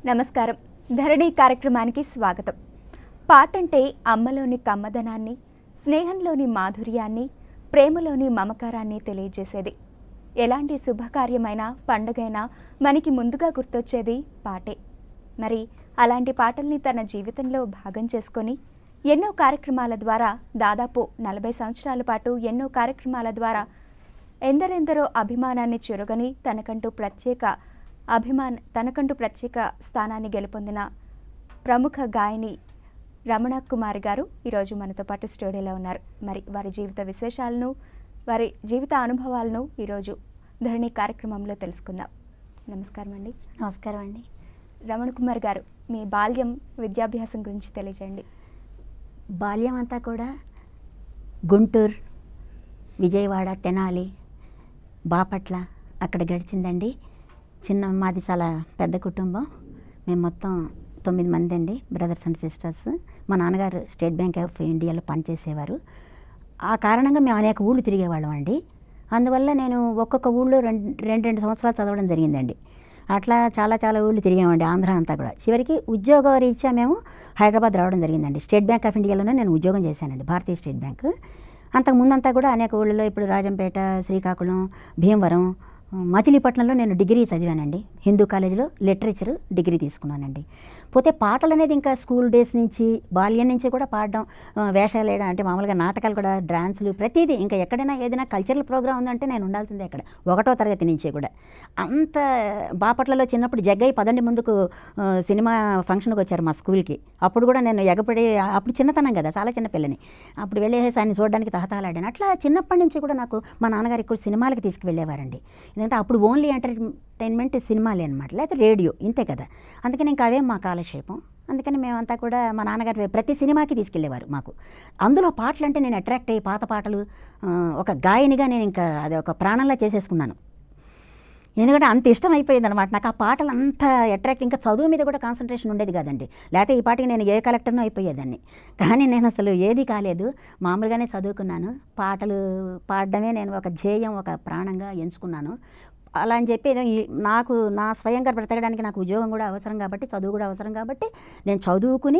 నమస్కారం ధరణి కార్యక్రమానికి స్వాగతం పాటంటే అమ్మలోని కమ్మదనాన్ని స్నేహంలోని మాధుర్యాన్ని ప్రేమలోని మమకారాన్ని తెలియజేసేది ఎలాంటి శుభకార్యమైన పండుగైనా మనకి ముందుగా గుర్తొచ్చేది పాటే మరి అలాంటి పాటల్ని తన జీవితంలో భాగం చేసుకొని ఎన్నో కార్యక్రమాల ద్వారా దాదాపు నలభై సంవత్సరాల పాటు ఎన్నో కార్యక్రమాల ద్వారా ఎందరెందరో అభిమానాన్ని చురగని తనకంటూ ప్రత్యేక అభిమాన్ తనకంటూ ప్రత్యేక స్థానాన్ని గెలుపొందిన ప్రముఖ గాయని రమణ కుమార్ గారు ఈరోజు మనతో పాటు స్టూడియోలో ఉన్నారు మరి వారి జీవిత విశేషాలను వారి జీవిత అనుభవాలను ఈరోజు ధరణి కార్యక్రమంలో తెలుసుకుందాం నమస్కారం అండి నమస్కారం అండి రమణ కుమార్ గారు మీ బాల్యం విద్యాభ్యాసం గురించి తెలియజేయండి బాల్యం అంతా కూడా గుంటూరు విజయవాడ తెనాలి బాపట్ల అక్కడ గడిచిందండి చిన్న మాది చాలా పెద్ద కుటుంబం మేము మొత్తం తొమ్మిది మంది అండి బ్రదర్స్ అండ్ సిస్టర్స్ మా నాన్నగారు స్టేట్ బ్యాంక్ ఆఫ్ ఇండియాలో పనిచేసేవారు ఆ కారణంగా మేము అనేక ఊళ్ళు తిరిగేవాళ్ళం అండి అందువల్ల నేను ఒక్కొక్క ఊళ్ళో రెండు రెండు రెండు సంవత్సరాలు చదవడం జరిగిందండి అట్లా చాలా చాలా ఊళ్ళు తిరిగామండి ఆంధ్ర అంతా కూడా చివరికి ఉద్యోగ రీత్యా మేము హైదరాబాద్ రావడం జరిగిందండి స్టేట్ బ్యాంక్ ఆఫ్ ఇండియాలోనే నేను ఉద్యోగం చేశానండి భారతీయ స్టేట్ బ్యాంక్ అంతకు ముందంతా కూడా అనేక ఊళ్ళలో ఇప్పుడు రాజంపేట శ్రీకాకుళం భీమవరం మచిలీపట్నంలో నేను డిగ్రీ చదివానండి హిందూ కాలేజీలో లిటరేచర్ డిగ్రీ తీసుకున్నానండి పోతే పాటలు అనేది ఇంకా స్కూల్ డేస్ నుంచి బాల్యం నుంచి కూడా పాడడం ఆ, వేషాలు వేయడం అంటే మామూలుగా నాటకాలు కూడా డాన్సులు ప్రతిదీ ఇంకా ఎక్కడైనా ఏదైనా కల్చరల్ ప్రోగ్రామ్ ఉందంటే నేను ఉండాల్సిందే అక్కడ ఒకటో తరగతి నుంచే కూడా అంత బాపట్లలో చిన్నప్పుడు జగ్గయ్య పదండి ముందుకు ఆ, సినిమా ఫంక్షన్కి వచ్చారు మా స్కూల్కి అప్పుడు కూడా నేను ఎగపడి అప్పుడు చిన్నతనం కదా చాలా చిన్న పిల్లని అప్పుడు వెళ్ళేసి ఆయన చూడడానికి తహతహలాడాను అట్లా చిన్నప్పటి నుంచి కూడా నాకు మా నాన్నగారు ఎక్కువ సినిమాలకి తీసుకువెళ్ళేవారండి ఎందుకంటే అప్పుడు ఓన్లీ ఎంటర్టైన్మెంట్ సినిమాలే అనమాట లేకపోతే రేడియో ఇంతే కదా అందుకని ఇంకా అవే మా కాలక్షేపం అందుకని మేమంతా కూడా మా నాన్నగారు ప్రతి సినిమాకి తీసుకెళ్ళేవారు మాకు అందులో పాటలు అంటే నేను అట్రాక్ట్ అయ్యి పాత పాటలు ఆ, ఒక గాయనిగా నేను ఇంకా అది ఒక ప్రాణంలా చేసేసుకున్నాను ఎందుకంటే అంత ఇష్టం అయిపోయింది అనమాట నాకు ఆ పాటలు అంత అట్రాక్ట్ ఇంకా చదువు మీద కూడా కాన్సన్ట్రేషన్ ఉండేది కాదండి లేకపోతే ఈ పాటికి నేను ఏ కలెక్టర్నో అయిపోయేదాన్ని కానీ నేను అసలు ఏది కాలేదు మామూలుగానే చదువుకున్నాను పాటలు పాడడమే నేను ఒక ధ్యేయం ఒక ప్రాణంగా ఎంచుకున్నాను అలా అని చెప్పి నేను ఈ- నాకు నా స్వయంగా బ్రతకడానికి నాకు ఉద్యోగం కూడా అవసరం కాబట్టి చదువు కూడా అవసరం కాబట్టి నేను చదువుకుని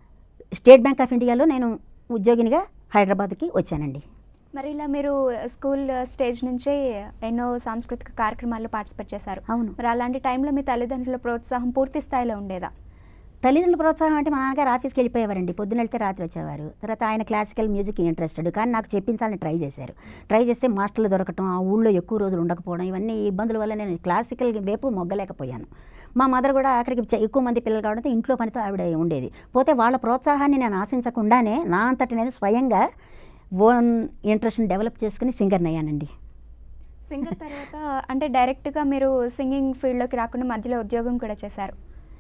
స్టేట్ బ్యాంక్ ఆఫ్ ఇండియాలో నేను ఉద్యోగినిగా హైదరాబాద్కి వచ్చానండి మరి ఇలా మీరు స్కూల్ స్టేజ్ నుంచే ఎన్నో సాంస్కృతిక కార్యక్రమాల్లో పార్టిసిపేట్ చేశారు అవును మరి అలాంటి టైంలో మీ తల్లిదండ్రుల ప్రోత్సాహం పూర్తి స్థాయిలో ఉండేదా తల్లిదండ్రుల ప్రోత్సాహం అంటే మా నాన్నగారు ఆఫీస్కి వెళ్ళిపోయేవారండి పొద్దున వెళ్తే రాత్రి వచ్చేవారు తర్వాత ఆయన క్లాసికల్ మ్యూజిక్ ఇంట్రెస్టెడ్ కానీ నాకు చెప్పించాలని ట్రై చేశారు ట్రై చేస్తే మాస్టర్లు దొరకటం ఆ ఊళ్ళో ఎక్కువ రోజులు ఉండకపోవడం ఇవన్నీ ఇబ్బందుల వల్ల నేను క్లాసికల్ వైపు మొగ్గలేకపోయాను మా మదర్ కూడా ఆఖరికి చ- ఎక్కువ మంది పిల్లలు కావడంతో ఇంట్లో పనితో ఆవిడ ఉండేది పోతే వాళ్ళ ప్రోత్సాహాన్ని నేను ఆశించకుండానే నా అంతటి నేను స్వయంగా ఓన్ ఇంట్రెస్ట్ని డెవలప్ చేసుకుని సింగర్ని అయ్యానండి సింగర్ తర్వాత అంటే డైరెక్ట్గా మీరు సింగింగ్ ఫీల్డ్లోకి రాకుండా మధ్యలో ఉద్యోగం కూడా చేశారు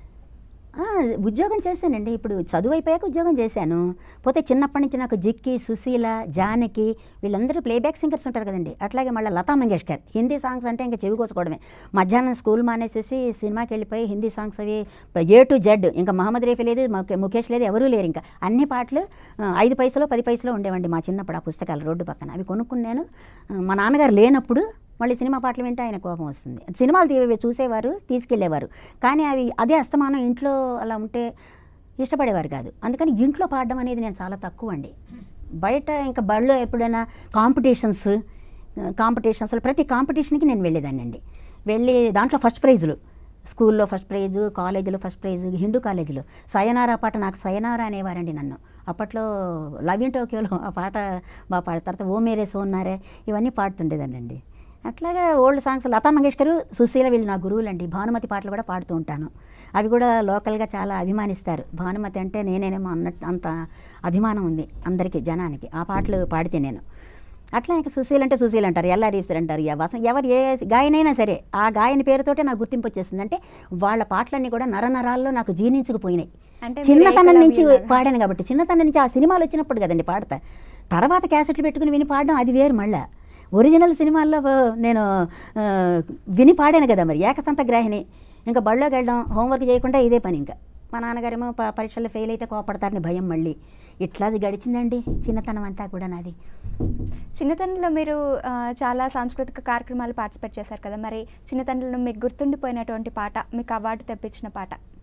ఆ, ఉద్యోగం చేశానండి ఇప్పుడు చదువు అయిపోయాక ఉద్యోగం చేశాను పోతే చిన్నప్పటి నుంచి నాకు జిక్కి సుశీల జానకి వీళ్ళందరూ ప్లేబ్యాక్ సింగర్స్ ఉంటారు కదండి అట్లాగే మళ్ళీ లతా మంగేష్కర్ హిందీ సాంగ్స్ అంటే ఇంకా చెవి కోసుకోవడమే మధ్యాహ్నం స్కూల్ మానేసేసి సినిమాకి వెళ్ళిపోయి హిందీ సాంగ్స్ అవి ఏ టు జెడ్ ఇంకా మహమ్మద్ రేఫీ లేదు ముఖే- ముఖేష్ లేదు ఎవరూ లేరు ఇంకా అన్ని పాటలు ఆ, ఐదు పైసలు పది పైసలు ఉండేవండి మా చిన్నప్పుడు ఆ పుస్తకాలు రోడ్డు పక్కన అవి కొనుక్కున్నాను ఆ, మా నాన్నగారు లేనప్పుడు మళ్ళీ సినిమా పాటలు వింటే ఆయన కోపం వస్తుంది సినిమాలు తీ- చూసేవారు తీసుకెళ్ళేవారు కానీ అవి అదే అస్తమానం ఇంట్లో అలా ఉంటే ఇష్టపడేవారు కాదు అందుకని ఇంట్లో పాడడం అనేది నేను చాలా తక్కువ అండి బయట ఇంకా బడిలో ఎప్పుడైనా కాంపిటీషన్స్ కాంపిటీషన్స్లో ప్రతి కాంపిటీషన్కి నేను వెళ్ళేదాన్ని అండి వెళ్ళి దాంట్లో ఫస్ట్ ప్రైజులు స్కూల్లో ఫస్ట్ ప్రైజు కాలేజీలో ఫస్ట్ ప్రైజు హిందూ కాలేజీలో సయనారా పాట నాకు సయనారా అనేవారండి నన్ను అప్పట్లో లవ్ ఇన్ టోక్యోలో ఆ పాట బాగా పాడ తర్వాత ఓ మేరే సోన్నారే ఇవన్నీ పాడుతుండేదానండి అట్లాగా ఓల్డ్ సాంగ్స్ లతా మంగేష్కర్ సుశీల వీళ్ళు నా గురువులండి భానుమతి పాటలు కూడా పాడుతూ ఉంటాను అవి కూడా లోకల్గా చాలా అభిమానిస్తారు భానుమతి అంటే నేనేనేమో అన్నట్టు అంత అభిమానం ఉంది అందరికీ జనానికి ఆ పాటలు పాడితే నేను అట్లా ఇంకా సుశీల్ అంటే సుశీల్ అంటారు ఎల్ఆర్ఈసర్ అంటారు ఎవ- వస ఎవరు ఏ గాయనైనా సరే ఆ గాయని పేరుతోటే నాకు గుర్తింపు వచ్చేస్తుంది అంటే వాళ్ళ పాటలన్నీ కూడా నరనరాల్లో నాకు జీర్ణించుకుపోయినాయి అంటే మీరు చిన్నతనం నుంచి ఏకలవ్యులాగా. పాడాను కాబట్టి చిన్నతనం నుంచి ఆ సినిమాలు వచ్చినప్పుడు కదండి పాడతా తర్వాత క్యాసెట్లు పెట్టుకుని విని పాడడం అది వేరు మళ్ళా ఒరిజినల్ సినిమాల్లో ఆ, నేను ఆ, విని పాడాను కదా మరి ఏకసంత గ్రాహిణి ఇంకా బళ్ళోకి వెళ్ళడం హోంవర్క్ చేయకుండా ఇదే పని ఇంకా మా నాన్నగారేమో ప- పరీక్షల్లో ఫెయిల్ అయితే కోపడతారని భయం మళ్ళీ ఇట్లాది గడిచిందండి చిన్నతనం అంతా కూడా నాది చిన్నతనంలో మీరు ఆ, చాలా సాంస్కృతిక కార్యక్రమాలు పార్టిసిపేట్ చేశారు కదా మరి చిన్నతనంలో మీకు గుర్తుండిపోయినటువంటి పాట మీకు అవార్డు తెప్పించిన పాట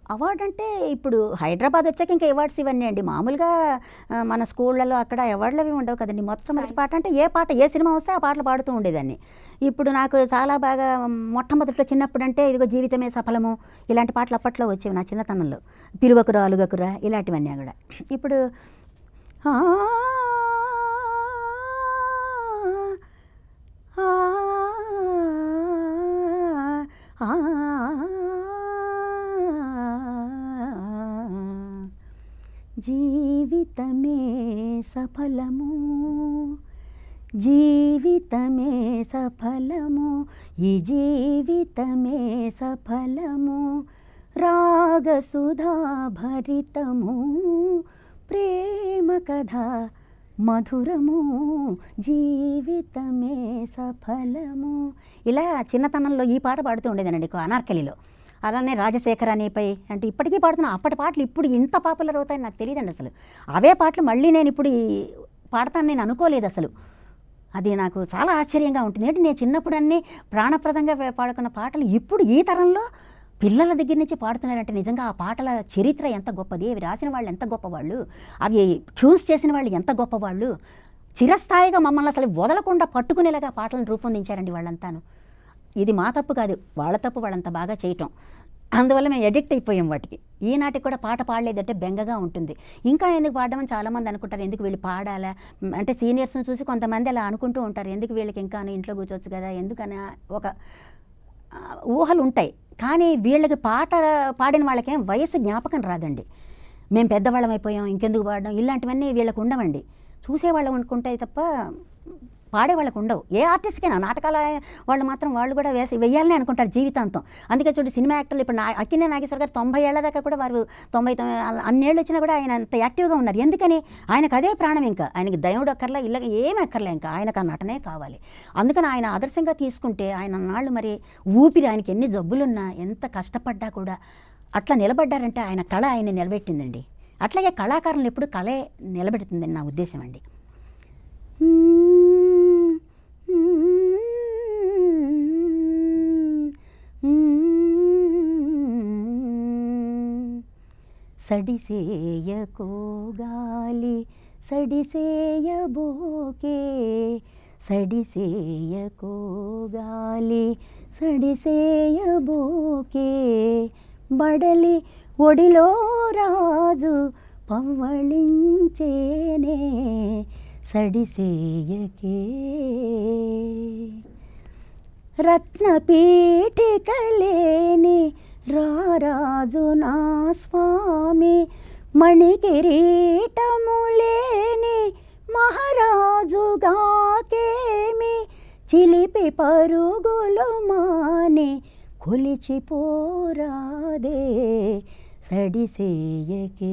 అవార్డు అంటే ఇప్పుడు హైదరాబాద్ వచ్చాక ఇంకా అవార్డ్స్ ఇవన్నీ అండి మామూలుగా ఆ, మన స్కూళ్ళలో అక్కడ అవార్డులు అవి ఉండవు కదండి మొట్టమొదటి పాట అంటే ఏ పాట ఏ సినిమా వస్తే ఆ పాటలు పాడుతూ ఉండేదాన్ని ఇప్పుడు నాకు చాలా బాగా మొట్టమొదట్లో చిన్నప్పుడు అంటే ఇదిగో జీవితమే సఫలము ఇలాంటి పాటలు అప్పట్లో వచ్చేవి నా చిన్నతనంలో పిలువకురా అలుగకురా ఇలాంటివన్నీ కూడా ఇప్పుడు ఆ, ఆ, ఆ, జీవితమే సఫలము జీవితమే సఫలము ఈ జీవితమే సఫలము రాగసుధా భరితము ప్రేమ కథ మధురము జీవితమే సఫలము ఇలా చిన్నతనంలో ఈ పాట పాడుతూ ఉండేదానండి అనార్కలిలో అలానే రాజశేఖరానిపై అంటే ఇప్పటికీ పాడుతున్నా అప్పటి పాటలు ఇప్పుడు ఇంత పాపులర్ అవుతాయని నాకు తెలియదండి అసలు అవే పాటలు మళ్ళీ నేను ఇప్పుడు ఈ పాడతాను నేను అనుకోలేదు అసలు అది నాకు చాలా ఆశ్చర్యంగా ఉంటుంది ఏంటి నేను చిన్నప్పుడు అన్నీ ప్రాణప్రదంగా వే- పాడుకున్న పాటలు ఇప్పుడు ఈ తరంలో పిల్లల దగ్గర నుంచి పాడుతున్నారంటే నిజంగా ఆ పాటల చరిత్ర ఎంత గొప్పది అవి రాసిన వాళ్ళు ఎంత గొప్పవాళ్ళు అవి చూస్ చేసిన వాళ్ళు ఎంత గొప్పవాళ్ళు చిరస్థాయిగా మమ్మల్ని అసలు వదలకుండా పట్టుకునేలాగా పాటలను రూపొందించారండి వాళ్ళంతాను ఇది మా తప్పు కాదు వాళ్ళ తప్పు వాళ్ళంత బాగా చేయటం అందువల్ల మేము ఎడిక్ట్ అయిపోయాం వాటికి ఈనాటికి కూడా పాట పాడలేదంటే బెంగగా ఉంటుంది ఇంకా ఎందుకు పాడమని చాలామంది అనుకుంటారు ఎందుకు వీళ్ళు పాడాలా మ్, అంటే సీనియర్స్ని చూసి కొంతమంది అలా అనుకుంటూ ఉంటారు ఎందుకు వీళ్ళకి ఇంకా ఇంట్లో కూర్చోవచ్చు కదా ఎందుకని ఒక ఆ, ఊహలు ఉంటాయి కానీ వీళ్ళకి పాట పాడిన వాళ్ళకేం వయసు జ్ఞాపకం రాదండి మేము పెద్దవాళ్ళం అయిపోయాం ఇంకెందుకు పాడడం ఇలాంటివన్నీ వీళ్ళకు ఉండవండి చూసేవాళ్ళం అనుకుంటే తప్ప పాడే వాళ్ళకు ఉండవు ఏ ఆర్టిస్ట్కైనా నాటకాల వాళ్ళు మాత్రం వాళ్ళు కూడా వేసి వెయ్యాలని అనుకుంటారు జీవితాంతం అందుకే చూడండి సినిమా యాక్టర్లు ఇప్పుడు నా అక్కినే నాగేశ్వర గారు తొంభై ఏళ్ళ దాకా కూడా వారు తొంభై తొమ్మిది అలా అన్నేళ్ళు వచ్చినా కూడా ఆయన అంత యాక్టివ్గా ఉన్నారు ఎందుకని ఆయనకు అదే ప్రాణం ఇంకా ఆయనకి దయముడు అక్కర్లా ఇళ్ళ ఏమి అక్కర్లే ఇంకా ఆయనకు ఆ నటనే కావాలి అందుకని ఆయన ఆదర్శంగా తీసుకుంటే ఆయన నాళ్ళు మరి ఊపిరి ఆయనకి ఎన్ని జబ్బులున్నా ఎంత కష్టపడ్డా కూడా అట్లా నిలబడ్డారంటే ఆయన కళ ఆయన నిలబెట్టిందండి అట్లాగే కళాకారులను ఎప్పుడు కళే నిలబెడుతుందని నా ఉద్దేశం అండి సడిసేయకోగాలి సడిసేయబోకే సడిసేయకోగాలి సడిసేయబోకే బడలి ఒడిలో రాజు పవ్వళించేనే సడిసేయకే రత్నపీఠికలేని రారాజు నా స్వామి మణికిరీటములేని మహారాజుగాకేమి చిలిపి పరుగులు మాని కొలిచిపోరాదే సడిసేయకే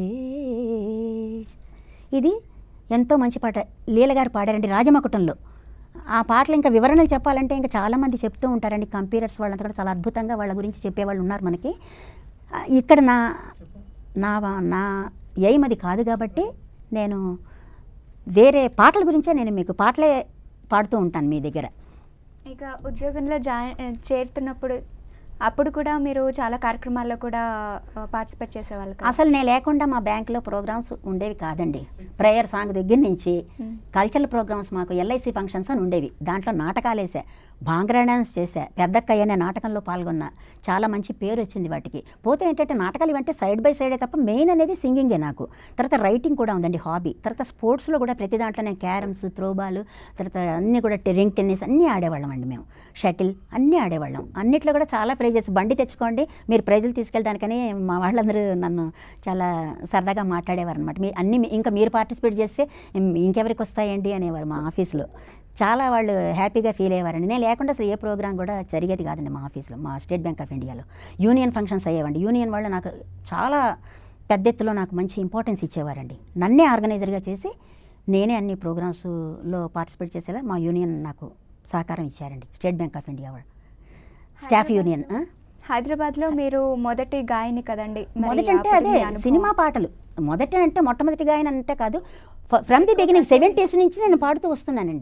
ఇది ఎంతో మంచి పాట లీలగారు పాడారండి రాజమకుటంలో ఆ పాటలు ఇంకా వివరణలు చెప్పాలంటే ఇంకా చాలామంది చెప్తూ ఉంటారండి కంప్యూటర్స్ వాళ్ళంతా కూడా చాలా అద్భుతంగా వాళ్ళ గురించి చెప్పేవాళ్ళు ఉన్నారు మనకి ఆ, ఇక్కడ నా నా నా ఎయిమ్ అది కాదు కాబట్టి నేను వేరే పాటల గురించే నేను మీకు పాటలే పాడుతూ ఉంటాను మీ దగ్గర ఇక ఉద్యోగంలో జాయిన్ చేరుతున్నప్పుడు అప్పుడు కూడా మీరు చాలా కార్యక్రమాల్లో కూడా పార్టిసిపేట్ చేసేవాళ్ళు కదా? అసలు నేను లేకుండా మా బ్యాంకులో ప్రోగ్రామ్స్ ఉండేవి కాదండి ప్రేయర్ సాంగ్ దగ్గర నుంచి మ్. కల్చరల్ ప్రోగ్రామ్స్ మాకు ఎల్ఐసి ఫంక్షన్స్ అని ఉండేవి దాంట్లో నాటకాలు వేసా భాంగ్రా డాన్స్ చేశా పెద్దక్కయ్య అనే నాటకంలో పాల్గొన్నా చాలా మంచి పేరు వచ్చింది వాటికి పోతే ఏంటంటే నాటకాలు ఇవంటే సైడ్ బై సైడే తప్ప మెయిన్ అనేది సింగింగే నాకు తర్వాత రైటింగ్ కూడా ఉందండి హాబీ తర్వాత స్పోర్ట్స్లో కూడా ప్రతి దాంట్లో నేను క్యారమ్స్ త్రోబాల్ తర్వాత అన్నీ కూడా రింగ్ టెన్నిస్ అన్నీ ఆడేవాళ్ళం అండి మేము షటిల్ అన్నీ ఆడేవాళ్ళం అన్నిట్లో కూడా చాలా ప్రైజెస్ బండి తెచ్చుకోండి మీరు ప్రైజులు తీసుకెళ్ళడానికని మా వాళ్ళందరూ నన్ను చాలా సరదాగా మాట్లాడేవారు అనమాట మీ అన్ని మీ- ఇంకా మీరు పార్టిసిపేట్ చేస్తే ఇం- ఇంకెవరికి వస్తాయండి అనేవారు మా ఆఫీస్లో చాలా వాళ్ళు హ్యాపీగా ఫీల్ అయ్యేవారండి నేను లేకుండా అసలు ఏ ప్రోగ్రామ్ కూడా జరిగేది కాదండి మా ఆఫీస్లో మా స్టేట్ బ్యాంక్ ఆఫ్ ఇండియాలో యూనియన్ ఫంక్షన్స్ అయ్యేవండి యూనియన్ వాళ్ళు నాకు చాలా పెద్ద ఎత్తులో నాకు మంచి ఇంపార్టెన్స్ ఇచ్చేవారండి నన్నే ఆర్గనైజర్గా చేసి నేనే అన్ని ప్రోగ్రామ్స్లో పార్టిసిపేట్ చేసేలా మా యూనియన్ నాకు సహకారం ఇచ్చారండి స్టేట్ బ్యాంక్ ఆఫ్ ఇండియా వాళ్ళు స్టాఫ్ యూనియన్ ఆ? హైదరాబాద్లో మీరు మొదటి గాయని కదండి మరి మొదట అంటే అప్పుడు అదే మీ అనుభవం? సినిమా పాటలు మొదట అంటే మొట్టమొదటిగా ఆయన అంటే కాదు ఫ్రమ్ ది బిగినింగ్ సెవెంటీస్ నుంచి నేను పాడుతూ వస్తున్నానండి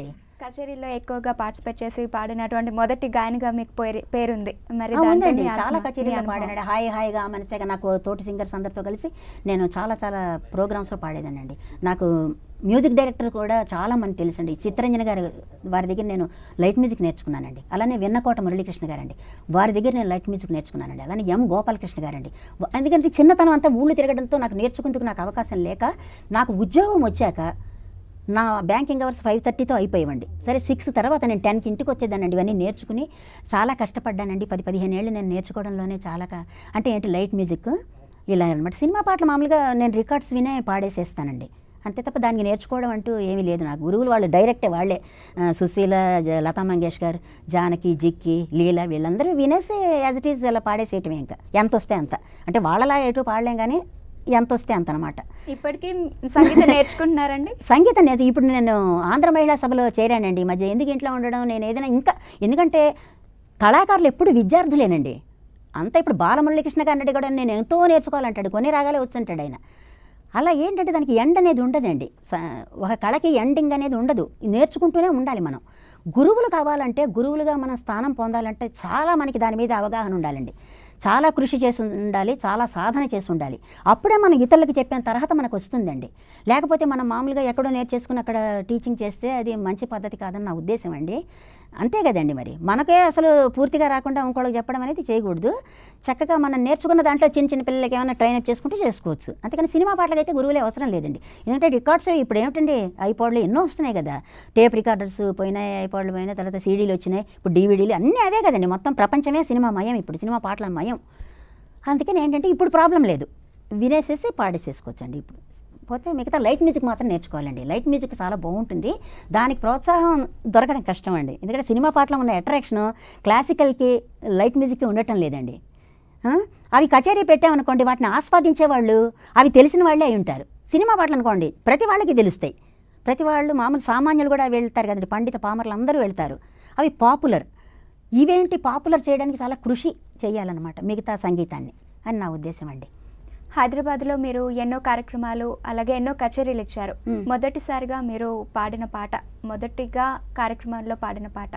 కచేరీలో ఎక్కువగా పార్టిసిపేట్ చేసి పాడినటువంటి మొదటి గాయనిగా మీకు పేరు పేరుంది మరి ఆ, దాంతో ఉందండి మీ చాలా అనుభవం, మీ కచేరీలో అనుభవం. పాడానండి హాయి హాయిగా మనసగా నాకు తోటి సింగర్స్ అందరితో కలిసి నేను చాలా చాలా ప్రోగ్రామ్స్లో పాడేదానండి నాకు మ్యూజిక్ డైరెక్టర్ కూడా చాలా మంది తెలుసండి చిత్తరంజన గారు వారి దగ్గర నేను లైట్ మ్యూజిక్ నేర్చుకున్నానండి అలానే వెన్నకోట మురళీకృష్ణ గారండి వారి దగ్గర నేను లైట్ మ్యూజిక్ నేర్చుకున్నానండి అలానే ఎం గోపాలకృష్ణ గారండి వ- ఎందుకంటే చిన్నతనం అంతా ఊళ్ళు తిరగడంతో నాకు నేర్చుకుందుకు నాకు అవకాశం లేక నాకు ఉద్యోగం వచ్చాక నా బ్యాంకింగ్ అవర్స్ ఫైవ్ థర్టీతో అయిపోయేవండి సరే సిక్స్ తర్వాత నేను టెన్కి ఇంటికి వచ్చేదానండి ఇవన్నీ నేర్చుకుని చాలా కష్టపడ్డానండి పది పదిహేను ఏళ్ళు నేను నేర్చుకోవడంలోనే చాలా క- అంటే ఏంటి లైట్ మ్యూజిక్ ఇలా అనమాట సినిమా పాటలు మామూలుగా నేను రికార్డ్స్ వినే పాడేసేస్తానండి అంతే తప్ప దానికి నేర్చుకోవడం అంటూ ఏమీ లేదు నా గురువులు వాళ్ళు డైరెక్టే వాళ్ళే ఆ, సుశీల జ- లతా మంగేష్కర్ జానకి జిక్కి లీల వీళ్ళందరూ వినేసి యాజ్ ఇట్ ఈజ్ అలా పాడేసేయటమే ఇంకా ఎంత వస్తే అంత అంటే వాళ్ళలా ఎటు పాడలేం కానీ ఎంత వస్తే అంత అనమాట ఇప్పటికీ సంగీతం నేర్చుకుంటున్నారండి సంగీతం నేర్చు ఇప్పుడు నేను ఆంధ్ర మహిళా సభలో చేరానండి ఈ మధ్య ఎందుకు ఇంట్లో ఉండడం నేను ఏదైనా ఇంకా ఎందుకంటే కళాకారులు ఎప్పుడు విద్యార్థులేనండి అంతా ఇప్పుడు బాలమురళీకృష్ణ గారిని కూడా నేను ఎంతో నేర్చుకోవాలంటాడు కొన్ని రాగాలే వచ్చుంటాడు ఆయన అలా ఏంటంటే దానికి ఎండ్ అనేది ఉండదండి స- ఒక కళకి ఎండింగ్ అనేది ఉండదు నేర్చుకుంటూనే ఉండాలి మనం గురువులు కావాలంటే గురువులుగా మనం స్థానం పొందాలంటే చాలా మనకి దాని మీద అవగాహన ఉండాలండి చాలా కృషి చేసి ఉండాలి చాలా సాధన చేసి ఉండాలి అప్పుడే మనం ఇతరులకు చెప్పిన తరహత మనకు వస్తుందండి లేకపోతే మనం మామూలుగా ఎక్కడో నేర్చేసుకుని అక్కడ టీచింగ్ చేస్తే అది మంచి పద్ధతి కాదని నా ఉద్దేశం అండి అంతే కదండి మరి మనకే అసలు పూర్తిగా రాకుండా ఇంకోళ్ళకి చెప్పడం అనేది చేయకూడదు చక్కగా మనం నేర్చుకున్న దాంట్లో చిన్న చిన్న పిల్లలకి ఏమైనా ట్రైన్ అప్ చేసుకుంటూ చేసుకోవచ్చు అంతేకాని సినిమా పాటలకు అయితే గురువులే అవసరం లేదండి ఎందుకంటే రికార్డ్స్ ఇప్పుడు ఏమిటండి ఐపాడ్లు ఎన్నో వస్తున్నాయి కదా టేప్ రికార్డర్స్ పోయినాయి ఐపాడ్లు పోయినాయి తర్వాత సీడీలు వచ్చినాయి ఇప్పుడు డీవీడీలు అన్నీ అవే కదండి మొత్తం ప్రపంచమే సినిమా మయం ఇప్పుడు సినిమా పాటల మయం అందుకని ఏంటంటే ఇప్పుడు ప్రాబ్లం లేదు వినేసేసి పాడేసేసుకోవచ్చండి ఇప్పుడు పోతే మిగతా లైట్ మ్యూజిక్ మాత్రం నేర్చుకోవాలండి లైట్ మ్యూజిక్ చాలా బాగుంటుంది దానికి ప్రోత్సాహం దొరకడం కష్టం అండి ఎందుకంటే సినిమా పాటలో ఉన్న అట్రాక్షన్ క్లాసికల్కి లైట్ మ్యూజిక్కి ఉండటం లేదండి ఆ? అవి కచేరీ పెట్టామనుకోండి వాటిని ఆస్వాదించే వాళ్ళు అవి తెలిసిన వాళ్ళే అయి ఉంటారు సినిమా పాటలు అనుకోండి ప్రతి వాళ్ళకి తెలుస్తాయి ప్రతి వాళ్ళు మామూలు సామాన్యులు కూడా వెళ్తారు కదండి పండిత పామర్లు అందరూ వెళ్తారు అవి పాపులర్ ఇవేంటి పాపులర్ చేయడానికి చాలా కృషి చేయాలన్నమాట మిగతా సంగీతాన్ని అని నా ఉద్దేశం అండి హైదరాబాద్లో మీరు ఎన్నో కార్యక్రమాలు అలాగే ఎన్నో కచేరీలు ఇచ్చారు మ్. మొదటిసారిగా మీరు పాడిన పాట మొదటిగా కార్యక్రమంలో పాడిన పాట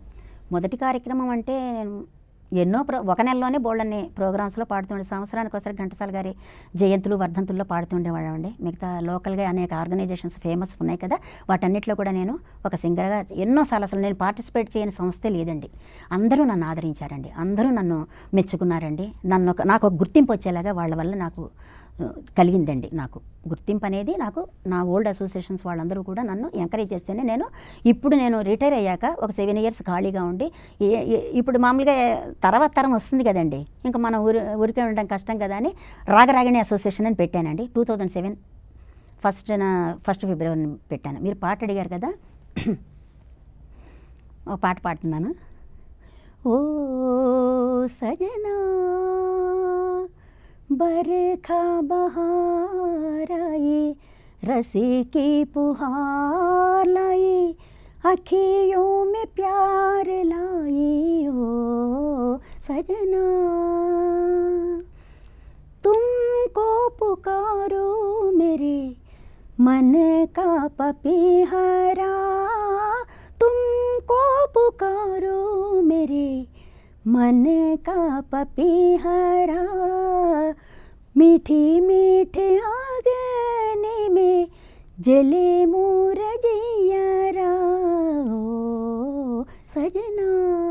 మొదటి కార్యక్రమం అంటే నేను ఎన్నో ప్రో ఒక నెలలోనే బోళ్ళని ప్రోగ్రామ్స్లో పాడుతుండే సంవత్సరానికి ఒకసారి ఘంటసాల గారి జయంతులు వర్ధంతుల్లో పాడుతుండేవాళ్ళండి మిగతా లోకల్గా అనేక ఆర్గనైజేషన్స్ ఫేమస్ ఉన్నాయి కదా వాటన్నిటిలో కూడా నేను ఒక సింగర్గా ఎన్నోసార్లు అసలు నేను పార్టిసిపేట్ చేయని సంస్థే లేదండి అందరూ నన్ను ఆదరించారండి అందరూ నన్ను మెచ్చుకున్నారండి నన్ను ఒక నాకు ఒక గుర్తింపు వచ్చేలాగా వాళ్ళ వల్ల నాకు ఆ, కలిగిందండి నాకు గుర్తింపు అనేది నాకు నా ఓల్డ్ అసోసియేషన్స్ వాళ్ళందరూ కూడా నన్ను ఎంకరేజ్ చేస్తేనే నేను ఇప్పుడు నేను రిటైర్ అయ్యాక ఒక సెవెన్ ఇయర్స్ ఖాళీగా ఉండి ఏ- ఏ- ఇప్పుడు మామూలుగా తర్వాత తరం వస్తుంది కదండి ఇంకా మనం ఊరి ఊరికే ఉండడం కష్టం కదా అని రాగరాగిణి అసోసియేషన్ అని పెట్టానండి టూ థౌజండ్ సెవెన్ ఫస్ట్ నా ఫస్ట్ ఫిబ్రవరి పెట్టాను మీరు పాట అడిగారు కదా ఒక పాట పాడుతున్నాను ఓ సజనా बरखा बहार आई रसी की पुहार लाई अखियों में प्यार लाई ओ सजना तुमको पुकारो मेरे मन का पपीहरा तुमको पुकारो मेरे मन का पपीहरा मीठी मीठे आंगने में जले मोर जियरा ओ सजना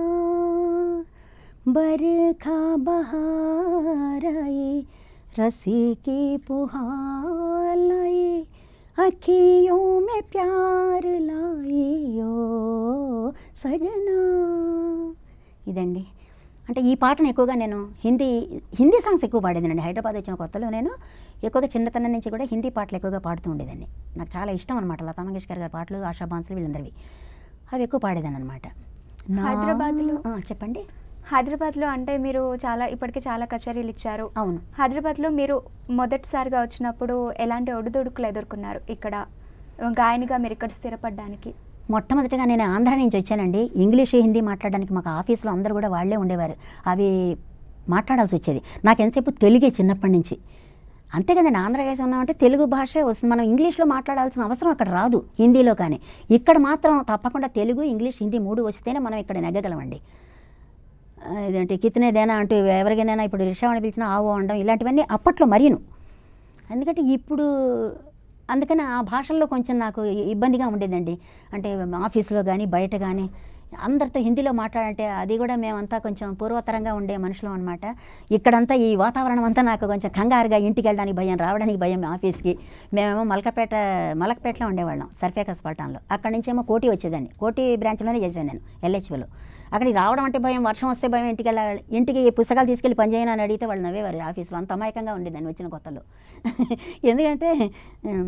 बरखा बहार आई रसी की पुहार लाई अखियों में प्यार लाई ओ సజనా ఇదండి అంటే ఈ పాటను ఎక్కువగా నేను హిందీ హిందీ సాంగ్స్ ఎక్కువ పాడేదానండి హైదరాబాద్ వచ్చిన కొత్తలో నేను ఎక్కువగా చిన్నతనం నుంచి కూడా హిందీ పాటలు ఎక్కువగా పాడుతూ ఉండేదాన్ని నాకు చాలా ఇష్టం అనమాట లతా మంగేష్కర్ గారి పాటలు ఆశా బాన్సులు వీళ్ళందరివి అవి ఎక్కువ పాడేదాన్ని అనమాట హైదరాబాద్లో- చెప్పండి హైదరాబాద్లో అంటే మీరు చాలా ఇప్పటికే చాలా కచేరీలు ఇచ్చారు అవును హైదరాబాద్లో మీరు మొదటిసారిగా వచ్చినప్పుడు ఎలాంటి ఒడిదుడుకులు ఎదుర్కొన్నారు ఇక్కడ గాయనిగా మీరు ఇక్కడ స్థిరపడడానికి మొట్టమొదటిగా నేను ఆంధ్ర నుంచి వచ్చానండి ఇంగ్లీష్ హిందీ మాట్లాడడానికి మాకు ఆఫీస్లో అందరూ కూడా వాళ్ళే ఉండేవారు అవి మాట్లాడాల్సి వచ్చేది నాకు ఎంతసేపు తెలుగే చిన్నప్పటి నుంచి అంతే కదండి ఆంధ్రప్రదేశ్ ఉన్నామంటే తెలుగు భాషే వస్తుంది మనం ఇంగ్లీష్లో మాట్లాడాల్సిన అవసరం అక్కడ రాదు హిందీలో కానీ ఇక్కడ మాత్రం తప్పకుండా తెలుగు ఇంగ్లీష్ హిందీ మూడు వస్తేనే మనం ఇక్కడ నెగ్గగలమండి ఆ, ఇదేంటి కితనేదేనా అంటూ ఎవరికైనా ఇప్పుడు రిక్షావాణి పిలిచినా ఆవో అనడం ఇలాంటివన్నీ అప్పట్లో మరీను ఎందుకంటే ఇప్పుడు అందుకని ఆ భాషల్లో కొంచెం నాకు ఇ- ఇబ్బందిగా ఉండేదండి అంటే ఆఫీస్లో కానీ బయట కానీ అందరితో హిందీలో మాట్లాడంటే అది కూడా మేమంతా కొంచెం పూర్వతరంగా ఉండే మనుషులం అనమాట ఇక్కడంతా ఈ వాతావరణం అంతా నాకు కొంచెం కంగారుగా ఇంటికి వెళ్ళడానికి భయం రావడానికి భయం ఆఫీస్కి మేమేమో మలకపేట మలకపేటలో ఉండేవాళ్ళం సర్ఫేకస్ పట్టణంలో అక్కడి నుంచేమో కోటి వచ్చేదాన్ని కోటి బ్రాంచ్లోనే చేశాను నేను ఎల్హెచ్ఓలో అక్కడికి రావడం అంటే భయం వర్షం వస్తే భయం ఇంటికి వెళ్ళాలి ఇంటికి పుస్తకాలు తీసుకెళ్ళి పని చేయను అని అడిగితే వాళ్ళు నవ్వేవారు ఆఫీస్లో అంత అమాయకంగా ఉండేదాన్ని వచ్చిన కొత్తలో ఎందుకంటే ఉమ్,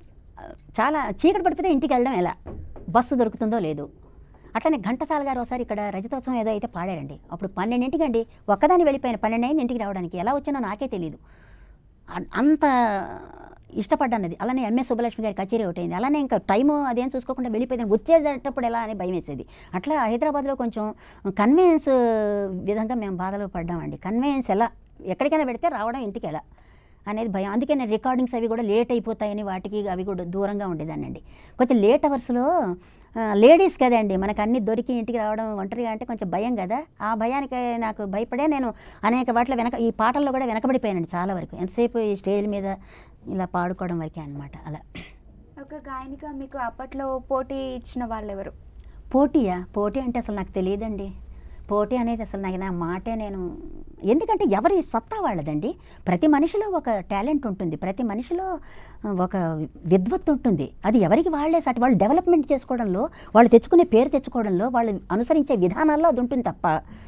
చాలా చీకటి పడిపోతే ఇంటికి వెళ్ళడం ఎలా బస్సు దొరుకుతుందో లేదు అట్లనే ఘంటసాల గారు ఒకసారి ఇక్కడ రజతోత్సవం ఏదో అయితే పాడారండి అప్పుడు పన్నెండింటికి అండి ఒక్కదాన్ని వెళ్ళిపోయాను పన్నెండు అయింది ఇంటికి రావడానికి ఎలా వచ్చానో నాకే తెలియదు అ- అంత ఇష్టపడ్డాను అది అలానే ఎంఎస్ సుబ్బలక్ష్మి గారి కచేరీ ఒకటి అయింది అలానే ఇంకా టైము అదేం చూసుకోకుండా వెళ్ళిపోయింది వచ్చేటప్పుడు ఎలా అని భయం వేసేది అట్లా హైదరాబాద్లో కొంచెం కన్వీనియన్స్ విధంగా మేము బాధలు పడ్డామండి కన్వీనియన్స్ ఎలా ఎక్కడికైనా పెడితే రావడం ఇంటికి ఎలా అనేది భయం అందుకే నేను రికార్డింగ్స్ అవి కూడా లేట్ అయిపోతాయని వాటికి అవి కూడా దూరంగా ఉండేదానండి కొంచెం లేట్ అవర్స్లో లేడీస్ కదండి మనకు అన్ని దొరికి ఇంటికి రావడం ఒంటరిగా అంటే కొంచెం భయం కదా ఆ భయానికి నాకు భయపడే నేను అనేక వాటిలో వెనక ఈ పాటల్లో కూడా వెనకబడిపోయానండి చాలా వరకు ఎంతసేపు ఈ స్టేజ్ మీద ఇలా పాడుకోవడం వరకే అనమాట అలా ఒక గాయనిగా మీకు అప్పట్లో పోటీ ఇచ్చిన వాళ్ళు ఎవరు పోటీయా పోటీ అంటే అసలు నాకు తెలియదండి పోటీ అనేది అసలు నాకు నా మాటే నేను ఎందుకంటే ఎవరి సత్తా వాళ్ళదండి ప్రతి మనిషిలో ఒక టాలెంట్ ఉంటుంది ప్రతి మనిషిలో ఒక విద్వత్తు ఉంటుంది అది ఎవరికి వాళ్ళే సటి వాళ్ళు డెవలప్మెంట్ చేసుకోవడంలో వాళ్ళు తెచ్చుకునే పేరు తెచ్చుకోవడంలో వాళ్ళు అనుసరించే విధానాల్లో అది ఉంటుంది తప్ప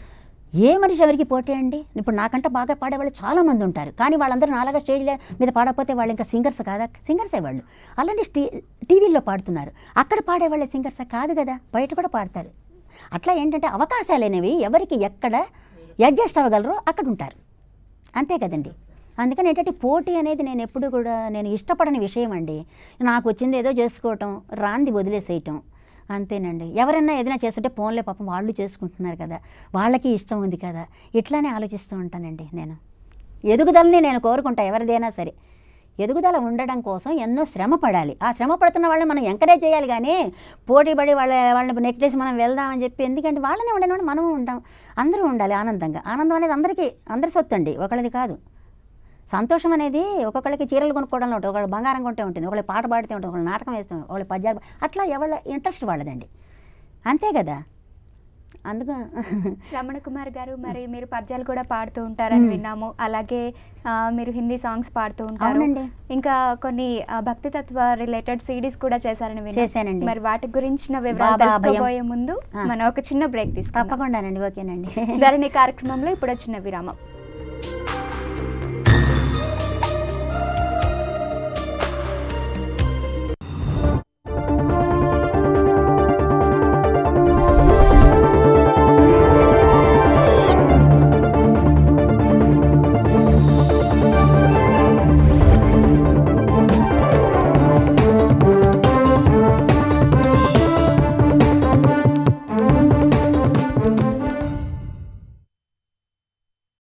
ఏ మనిషి ఎవరికి పోటీ అండి ఇప్పుడు నాకంటే బాగా పాడేవాళ్ళు చాలా మంది ఉంటారు కానీ వాళ్ళందరూ నాలాగా స్టేజ్ మీద పాడకపోతే వాళ్ళు ఇంకా సింగర్స్ కాదా సింగర్సే వాళ్ళు అలానే స్టీ టీవీల్లో పాడుతున్నారు అక్కడ పాడేవాళ్ళే సింగర్స్ కాదు కదా బయట కూడా పాడతారు అట్లా ఏంటంటే అవకాశాలు అనేవి ఎవరికి ఎక్కడ అడ్జస్ట్ అవ్వగలరో అక్కడ ఉంటారు అంతే కదండి అందుకని ఏంటంటే పోటీ అనేది నేను ఎప్పుడు కూడా నేను ఇష్టపడని విషయం అండి నాకు వచ్చింది ఏదో చేసుకోవటం రాంది వదిలేసేయటం అంతేనండి ఎవరన్నా ఏదైనా చేస్తుంటే ఫోన్లే పాపం వాళ్ళు చేసుకుంటున్నారు కదా వాళ్ళకి ఇష్టం ఉంది కదా ఇట్లానే ఆలోచిస్తూ ఉంటానండి నేను ఎదుగుదలని నేను కోరుకుంటా ఎవరిదైనా సరే ఎదుగుదల ఉండడం కోసం ఎన్నో శ్రమ పడాలి ఆ శ్రమ పడుతున్న వాళ్ళని మనం ఎంకరేజ్ చేయాలి కానీ పోటీ పడి వాళ్ళ వాళ్ళని నెక్లెస్ మనం వెళ్దామని చెప్పి ఎందుకంటే వాళ్ళని ఉండడం మనం ఉంటాం అందరూ ఉండాలి ఆనందంగా ఆనందం అనేది అందరికీ అందరి సొత్తు అండి ఒకళ్ళది కాదు సంతోషం అనేది ఒక్కొక్కళ్ళకి చీరలు కొనుక్కోవడంలో ఉంటుంది ఒకళ్ళు బంగారం కొంటే ఉంటుంది ఒకళ్ళు పాట పాడితే ఉంటుంది ఒకళ్ళు నాటకం వేస్తే ఒకళ్ళు పద్యాలు అట్లా ఎవరి ఇంట్రెస్ట్ వాళ్ళదండి అంతే కదా అందుకు రమణ కుమార్ గారు మరి మీరు పద్యాలు కూడా పాడుతూ ఉంటారని మ్మ్. విన్నాము అలాగే ఆ, మీరు హిందీ సాంగ్స్ పాడుతూ ఉంటారు అవునండి ఇంకా కొన్ని ఆ, భక్తి తత్వ రిలేటెడ్ సిడీస్ కూడా చేశారని విన్నాం చేశానండి. మరి వాటి గురించిన వివరాలు బాబా అభయం. తెలుసుకోబోయే ముందు ఆ. మనం ఒక చిన్న బ్రేక్ తీసుకుందాం తప్పకుండానండి ఓకేనండి ధరణి కార్యక్రమంలో ఇప్పుడు చిన్న విరామం